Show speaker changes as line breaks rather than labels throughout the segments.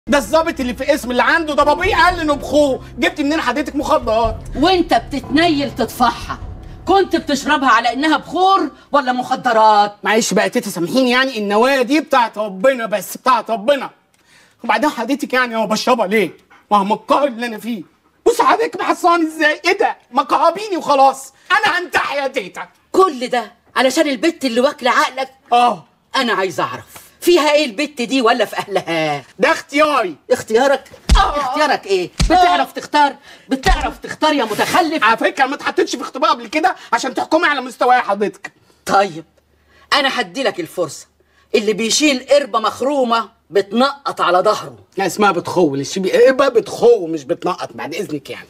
ده الظابط اللي في اسم اللي عنده ده بابيه قال انه بخوه جبت منين حضرتك مخدرات
وانت بتتنيل تطفحها كنت بتشربها على انها بخور ولا مخدرات
معلش بقى تيتا سامحيني يعني النوايا دي بتاعت ربنا بس بتاعت ربنا وبعدين حضرتك يعني هو بشربها ليه؟ ما هو مكار اللي انا فيه بص حضرتك محصاني ازاي؟ ايه ده؟ ما كهربيني وخلاص انا هنتحي يا تيتا
كل ده علشان البت اللي واكله عقلك
اه
انا عايز اعرف فيها ايه البت دي ولا في اهلها
ده اختياري
اختيارك اختيارك ايه بتعرف تختار بتعرف تختار يا متخلف
على فكره ما اتحطيتش في اختبار قبل كده عشان تحكمي على مستواي حضرتك
طيب انا هديلك الفرصه اللي بيشيل قربه مخرومه بتنقط على ظهره
لا اسمها بتخو اللي شبي ايه بقى بتخو مش بتنقط بعد اذنك يعني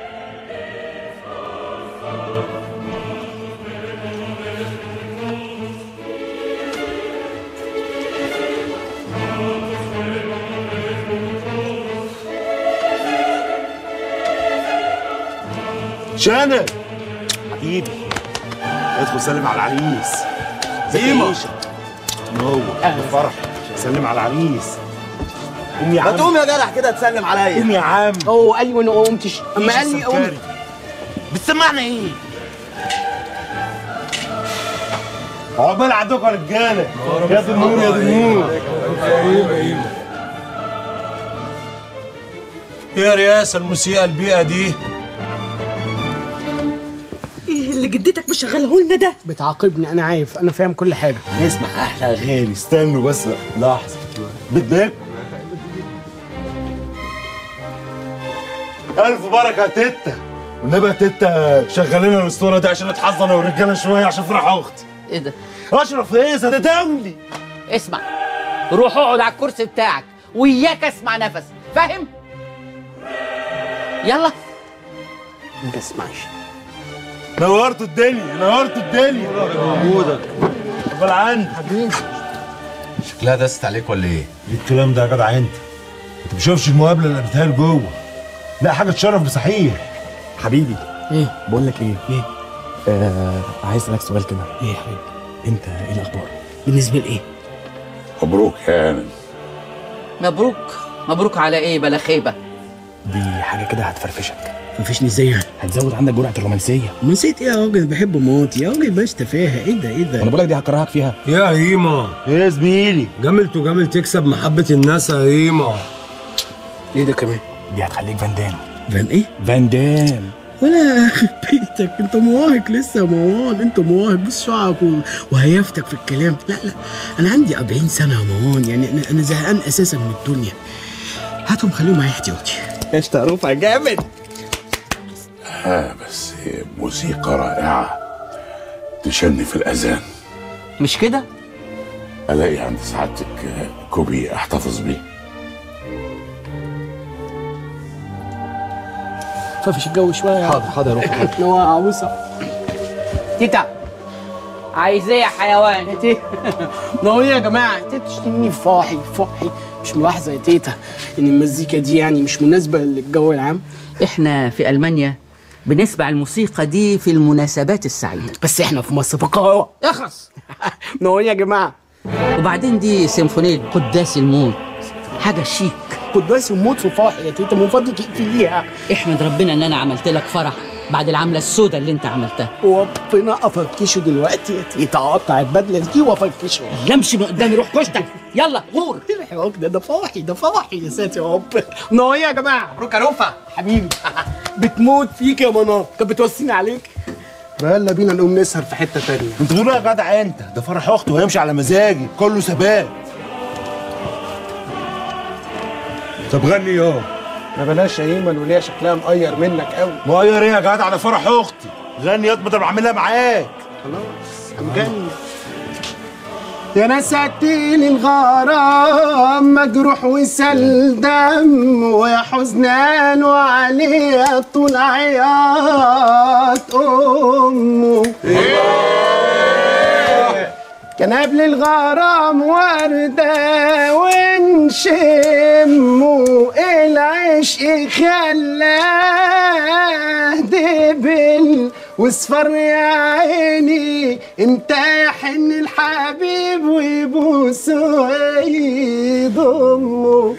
شانك حبيبي ادخل سلم على العريس
زيمة.
نور فرح سلم على العريس قوم يا
ما
عم
تقوم يا جدع كده تسلم عليا
قوم يا عم
هو قال لي وانا ما قمتش اما قال لي قوم
السكري. بتسمعنا ايه؟ عقبال عندكم يا رجاله يا دي النور يا دي النور
ايه يا رياسه الموسيقى البيئه دي
ايه اللي جدتك مشغله لنا ده
بتعاقبني انا عارف انا فاهم كل حاجه
نسمع احلى اغاني استنوا بس لحظه بدك الف بركه يا تيتا والنبي يا تيتا شغلنا الاسطوره دي عشان نتحظى انا والرجاله شويه عشان فرح اختي
ايه ده
اشرف ايه ده دولي
اسمع روح اقعد على الكرسي بتاعك وياك اسمع نفس فاهم يلا
ما تسمعش
نورتوا الدنيا نورتوا الدنيا وجودك قبل عندي
شكلها دست عليك ولا ايه؟
ايه الكلام ده يا جدع انت انت بتشوفش المقابله اللي قابلتها جوه لا حاجه تشرف بصحيح
حبيبي
ايه
بقول لك ايه
ايه
آه عايز اسالك سؤال كده
ايه يا حبيبي
انت ايه الاخبار
بالنسبه لايه
مبروك يا هانم
مبروك مبروك على ايه بلا خيبه
دي حاجه كده هتفرفشك
مفيش ازاي
هتزود عندك جرعه الرومانسيه
نسيت ايه يا راجل بحب موت يا راجل باش تفاهه ايه ده ايه
وانا
ده
بقول لك دي هكرهك فيها
يا هيما
ايه يا زميلي
جمل تجامل تكسب محبه الناس يا هيما
ايه ده كمان
دي هتخليك فان دام
فان ايه
فان دام
ولا يخرب بيتك انت مواهق لسه يا مروان انت مواهق بص شعرك و- وهيفتك في الكلام لا لا انا عندي 40 سنه يا مروان يعني انا انا زهقان اساسا من الدنيا هاتهم خليهم معايا احتياطي
قشطه رفع جامد
اه بس موسيقى رائعة تشني في الأذان
مش كده
ألاقي عند سعادتك كوبي أحتفظ بيه
ففش الجو شويه
حاضر حاضر يا رفع
هو عروسه تيتا
عايز ايه يا حيوان
يا تيتا ما هو ايه يا جماعه تيتا بتشتمني في فرحي في فرحي مش ملاحظه يا تيتا ان المزيكا دي يعني مش مناسبه للجو العام
احنا في المانيا بنسمع الموسيقى دي في المناسبات السعيده
بس احنا في مصر في القاهره
اخرس
ما هو ايه يا جماعه
وبعدين دي سيمفونيه قداس الموت حاجه شيك
قداس الموت في فرحي يا تيتا من فضلك اقفليها
احمد ربنا ان انا عملت لك فرح بعد العمله السوداء اللي انت عملتها
وربنا افركشه دلوقتي يا تيتا اقطع البدله دي وافركشه
يمشي من قدامي روح كشتك يلا غور
ايه الحراك ده ده فرحي ده فرحي يا ساتر يا رب ما هو ايه يا جماعه مبروك يا رفا حبيبي بتموت فيك يا منار كانت بتوصيني عليك يلا بينا نقوم نسهر في حته تانية
انت بتقول إيه يا جدع انت ده فرح اختي وهيمشي على مزاجي كله ثبات طب غني يا
ما بلاش يا ايمن وليها شكلها مقير منك قوي
مغير ايه يا جدع ده فرح اختي غني يا بدل ما اعملها معاك
خلاص مجنن يا ناس اديني الغرام مجروح وسل دم ويا حزنان وعليه طول عياط امه كان قبل الغرام وردة ونشمه العشق خلاه دبل واصفرني يا عيني امتى يحن الحبيب ويبوسه ويضمه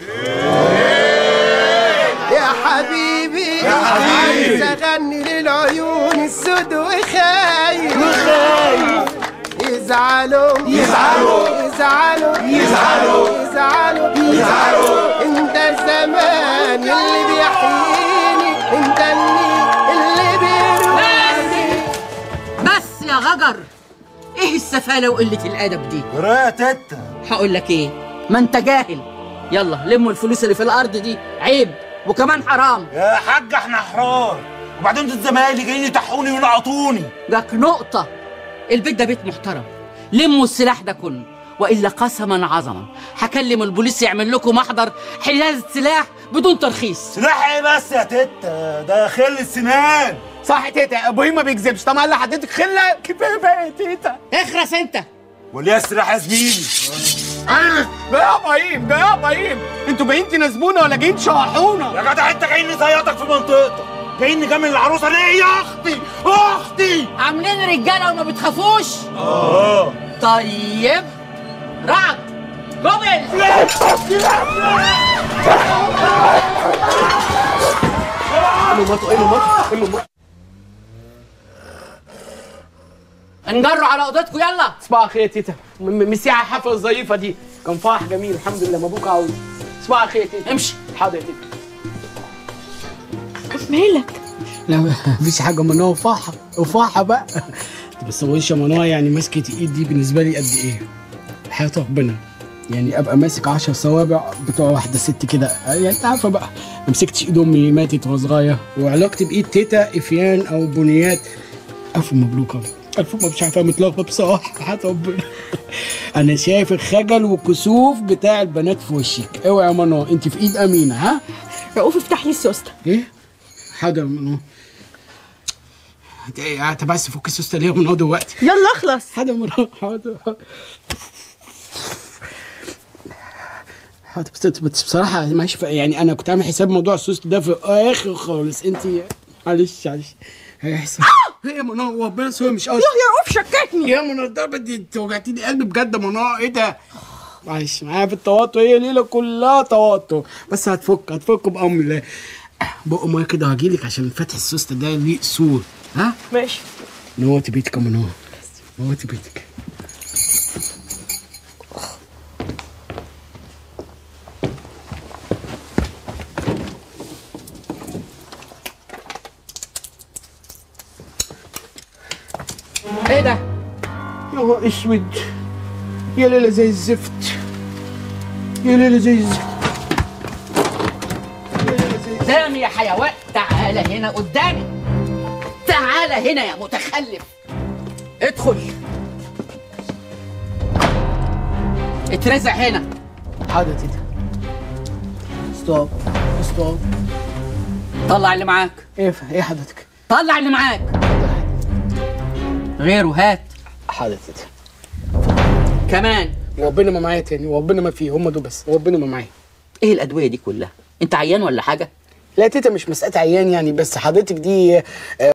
يا حبيبي يا حبيبي عايز اغني للعيون السود وخايف وخايف يزعلوا يزعلوا يزعلوا يزعلوا يزعلوا يزعلوا انت الزمان اللي بيحييني انت النيل اللي بيروحني
بس يا غجر ايه السفالة وقلة الأدب دي
يا تيتا
هقول لك ايه ما انت جاهل يلا لموا الفلوس اللي في الأرض دي عيب وكمان حرام
يا حاج احنا احرار وبعدين دول زمايلي جايين يتحوني وينقطوني
جاك نقطة البيت ده بيت محترم لموا السلاح ده كله وإلا قسما عظما هكلم البوليس يعمل لكم محضر حيازة سلاح بدون ترخيص
سلاح ايه بس يا تيتا ده خل السنان
صح يا تيتا ابوي ما بيكذبش طبعا قال لحضرتك خله كفايه بقى يا تيتا
اخرس انت
وليه السلاح يا زميلي
انا جاي يا ابراهيم جاي يا ابراهيم انتوا جايين تناسبونا ولا جايين تشوحونا
يا جدع انت جايين نزيطك في منطقتك جايين نجامل العروسه ليه يا اختي اختي
عاملين رجالة وما بتخافوش
اه
طيب رعد قبل انجروا على اوضتكم يلا
صباح الخير يا تيتا م- م- مسي على الحفله الظريفه دي كان فرح جميل الحمد لله مبروك عاوز صباح الخير يا تيتا
امشي
حاضر يا تيتا
مالك
لا مفيش حاجه منوع وفاحه وفاحه بقى بس وش منوع يعني ماسكه الايد دي بالنسبه لي قد ايه حياه ربنا يعني ابقى ماسك 10 صوابع بتوع واحده ست كده يعني انت عارفه بقى ما مسكتش ايد امي اللي ماتت وهي صغيره وعلاقتي بايد تيتا افيان او بنيات الف مبروك يا رب. الف مبروك مش عارفه متلخبط بصراحه حياه ربنا انا شايف الخجل والكسوف بتاع البنات في وشك اوعي يا منوع انت في ايد امينه ها
رؤوف افتح لي السوسته
ايه حاضر يا منوع انت ايه انت بس فك السوسته ليه يا منوع دلوقتي
يلا اخلص
حاضر يا منوع حاضر حاضر بس بس بصراحه ماشي يعني انا كنت عامل حساب موضوع السوس ده في الاخر خالص انت معلش معلش هيحصل ايه يا منوع ربنا سوى مش قصدي
يا رؤوف شككني
يا منى الضربة دي انت وجعتيني قلبي بجد يا منى ايه ده؟ معلش معايا في التوتر هي ليلة كلها توتر بس هتفك هتفك بأمر الله بق ميه كده هجيلك عشان فتح السوست ده ليه اصول ها؟
ماشي
نوتي بيتك يا منى نوتي بيتك
ايه ده
يا نهار اسود يا ليلة زي الزفت يا ليلة زي الزفت يا ليلة زي الزفت
دام يا حيوان تعالى هنا قدامي تعالى هنا يا متخلف ادخل اترزع هنا
حاضر يا تيتا ستوب ستوب
طلع اللي معاك
ايه ايه حضرتك؟
طلع اللي معاك غيره هات
حاضر يا تيتا
كمان
وربنا ما معايا تاني وربنا ما فيه هم دول بس وربنا ما معايا
ايه الادويه دي كلها انت عيان ولا حاجه
لا يا تيتا مش مسألة عيان يعني بس حضرتك دي